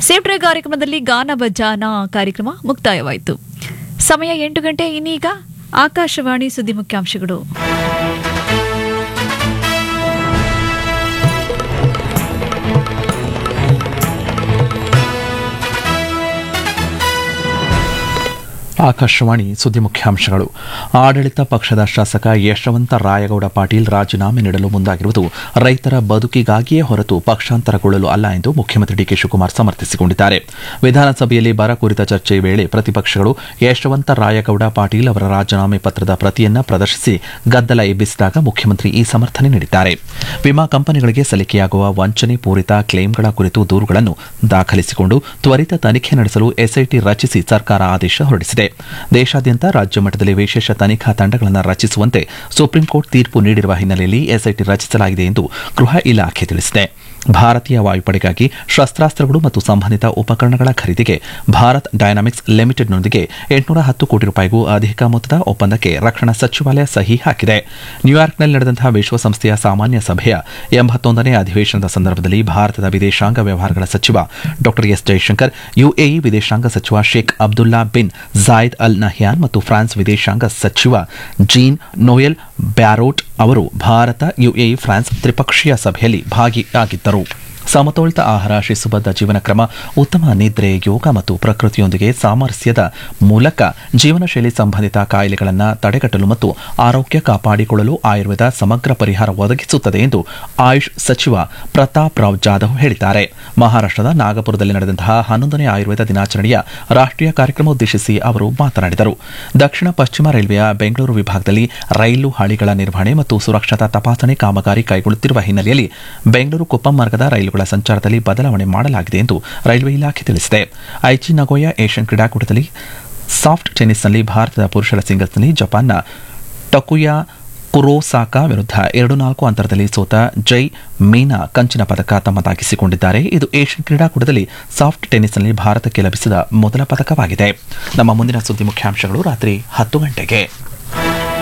ಸೇಫ್ಟ್ರೆ ಕಾರ್ಯಕ್ರಮದಲ್ಲಿ ಗಾನ ಬಜಾನ ಕಾರ್ಯಕ್ರಮ ಮುಕ್ತಾಯವಾಯಿತು ಸಮಯ ಎಂಟು ಗಂಟೆ ಇನ್ನೀಗ ಆಕಾಶವಾಣಿ ಸುದ್ದಿ ಮುಖ್ಯಾಂಶಗಳು ಆಕಾಶವಾಣಿ ಸುದ್ದಿ ಮುಖ್ಯಾಂಶಗಳು ಆಡಳಿತ ಪಕ್ಷದ ಶಾಸಕ ಯಶವಂತ ರಾಯಗೌಡ ಪಾಟೀಲ್ ರಾಜೀನಾಮೆ ನೀಡಲು ಮುಂದಾಗಿರುವುದು ರೈತರ ಬದುಕಿಗಾಗಿಯೇ ಹೊರತು ಪಕ್ಷಾಂತರಗೊಳ್ಳಲು ಅಲ್ಲ ಎಂದು ಮುಖ್ಯಮಂತ್ರಿ ಡಿಕೆ ಶಿವಕುಮಾರ್ ಸಮರ್ಥಿಸಿಕೊಂಡಿದ್ದಾರೆ ವಿಧಾನಸಭೆಯಲ್ಲಿ ಬರ ಕುರಿತ ಚರ್ಚೆ ವೇಳೆ ಪ್ರತಿಪಕ್ಷಗಳು ಯಶವಂತ ರಾಯಗೌಡ ಪಾಟೀಲ್ ಅವರ ರಾಜೀನಾಮೆ ಪತ್ರದ ಪ್ರತಿಯನ್ನ ಪ್ರದರ್ಶಿಸಿ ಗದ್ದಲ ಎಬ್ಬಿಸಿದಾಗ ಮುಖ್ಯಮಂತ್ರಿ ಈ ಸಮರ್ಥನೆ ನೀಡಿದ್ದಾರೆ ವಿಮಾ ಕಂಪನಿಗಳಿಗೆ ಸಲ್ಲಿಕೆಯಾಗುವ ವಂಚನೆ ಪೂರಿತ ಕ್ಲೇಮ್ಗಳ ಕುರಿತು ದೂರುಗಳನ್ನು ದಾಖಲಿಸಿಕೊಂಡು ತ್ವರಿತ ತನಿಖೆ ನಡೆಸಲು ಎಸ್ಐಟಿ ರಚಿಸಿ ಸರ್ಕಾರ ಆದೇಶ ಹೊರಡಿಸಿದೆ ದೇಶಾದ್ಯಂತ ರಾಜ್ಯ ಮಟ್ಟದಲ್ಲಿ ವಿಶೇಷ ತನಿಖಾ ತಂಡಗಳನ್ನು ರಚಿಸುವಂತೆ ಸುಪ್ರೀಂ ಕೋರ್ಟ್ ತೀರ್ಪು ನೀಡಿರುವ ಹಿನ್ನೆಲೆಯಲ್ಲಿ ಎಸ್ಐಟಿ ರಚಿಸಲಾಗಿದೆ ಎಂದು ಗೃಹ ಇಲಾಖೆ ತಿಳಿಸಿದೆ ಭಾರತೀಯ ವಾಯುಪಡೆಗಾಗಿ ಶಸ್ತ್ರಾಸ್ತ್ರಗಳು ಮತ್ತು ಸಂಬಂಧಿತ ಉಪಕರಣಗಳ ಖರೀದಿಗೆ ಭಾರತ್ ಡೈನಾಮಿಕ್ಸ್ ಲಿಮಿಟೆಡ್ನೊಂದಿಗೆ ಎಂಟುನೂರ ಹತ್ತು ಕೋಟಿ ರೂಪಾಯಿಗೂ ಅಧಿಕ ಮೊತ್ತದ ಒಪ್ಪಂದಕ್ಕೆ ರಕ್ಷಣಾ ಸಚಿವಾಲಯ ಸಹಿ ಹಾಕಿದೆ ನ್ಯೂಯಾರ್ಕ್ನಲ್ಲಿ ನಡೆದಂತಹ ವಿಶ್ವಸಂಸ್ಥೆಯ ಸಾಮಾನ್ಯ ಸಭೆಯ ಎಂಬತ್ತೊಂದನೇ ಅಧಿವೇಶನದ ಸಂದರ್ಭದಲ್ಲಿ ಭಾರತದ ವಿದೇಶಾಂಗ ವ್ಯವಹಾರಗಳ ಸಚಿವ ಡಾ ಎಸ್ ಜೈಶಂಕರ್ ಯುಎಇ ವಿದೇಶಾಂಗ ಸಚಿವ Sheikh Abdullah bin ಜಾಯ್ದ್ Al Nahyan ಮತ್ತು ಫ್ರಾನ್ಸ್ ವಿದೇಶಾಂಗ ಸಚಿವ ಜೀನ್ ನೋಯೆಲ್ ಬ್ಯಾರೋಟ್ ಅವರು ಭಾರತ ಯುಎಇ ಫ್ರಾನ್ಸ್ ತ್ರಿಪಕ್ಷೀಯ ಸಭೆಯಲ್ಲಿ ಭಾಗಿಯಾಗಿದ್ದರು ಸಮತೋಲಿತ ಆಹಾರ ಶಿಸ್ತುಬದ್ಧ ಜೀವನ ಕ್ರಮ ಉತ್ತಮ ನಿದ್ರೆ ಯೋಗ ಮತ್ತು ಪ್ರಕೃತಿಯೊಂದಿಗೆ ಸಾಮರಸ್ಯದ ಮೂಲಕ ಜೀವನಶೈಲಿ ಸಂಬಂಧಿತ ಕಾಯಿಲೆಗಳನ್ನು ತಡೆಗಟ್ಟಲು ಮತ್ತು ಆರೋಗ್ಯ ಕಾಪಾಡಿಕೊಳ್ಳಲು ಆಯುರ್ವೇದ ಸಮಗ್ರ ಪರಿಹಾರ ಒದಗಿಸುತ್ತದೆ ಎಂದು ಆಯುಷ್ ಸಚಿವ ಪ್ರತಾಪ್ ರಾವ್ ಜಾಧವ್ ಹೇಳಿದ್ದಾರೆ ಮಹಾರಾಷ್ಟದ ನಾಗಪುರದಲ್ಲಿ ನಡೆದಂತಹ ಹನ್ನೊಂದನೇ ಆಯುರ್ವೇದ ದಿನಾಚರಣೆಯ ರಾಷ್ಟೀಯ ಕಾರ್ಯಕ್ರಮ ಉದ್ದೇಶಿಸಿ ಅವರು ಮಾತನಾಡಿದರು ದಕ್ಷಿಣ ಪಶ್ಚಿಮ ರೈಲ್ವೆಯ ಬೆಂಗಳೂರು ವಿಭಾಗದಲ್ಲಿ ರೈಲು ಹಳಿಗಳ ನಿರ್ವಹಣೆ ಮತ್ತು ಸುರಕ್ಷತಾ ತಪಾಸಣೆ ಕಾಮಗಾರಿ ಕೈಗೊಳ್ಳುತ್ತಿರುವ ಹಿನ್ನೆಲೆಯಲ್ಲಿ ಬೆಂಗಳೂರು ಕುಪ್ಪಂ ಮಾರ್ಗದ ರೈಲುಗಳ ಸಂಚಾರದಲ್ಲಿ ಬದಲಾವಣೆ ಮಾಡಲಾಗಿದೆ ಎಂದು ರೈಲ್ವೆ ಇಲಾಖೆ ತಿಳಿಸಿದೆ ಐಚಿ ನಗೋಯಾ ಏಷ್ಯನ್ ಕ್ರೀಡಾಕೂಟದಲ್ಲಿ ಸಾಫ್ಟ್ ಟೆನ್ನಿಸ್ನಲ್ಲಿ ಭಾರತದ ಪುರುಷರ ಸಿಂಗಲ್ಸ್ನಲ್ಲಿ ಜಪಾನ್ನ ಟಕುಯಾ ಕುರೋಸಾಕಾ ವಿರುದ್ಧ ಎರಡು ನಾಲ್ಕು ಅಂತರದಲ್ಲಿ ಸೋತ ಜೈ ಮೀನಾ ಕಂಚಿನ ಪದಕ ತಮ್ಮದಾಗಿಸಿಕೊಂಡಿದ್ದಾರೆ ಇದು ಏಷ್ಯನ್ ಕ್ರೀಡಾಕೂಟದಲ್ಲಿ ಸಾಫ್ಟ್ ಟೆನ್ನಿಸ್ನಲ್ಲಿ ಭಾರತಕ್ಕೆ ಲಭಿಸಿದ ಮೊದಲ ಪದಕವಾಗಿದೆ ನಮ್ಮ ಮುಂದಿನ ಸುದ್ದಿ ಮುಖ್ಯಾಂಶಗಳು ರಾತ್ರಿ ಹತ್ತು ಗಂಟೆಗೆ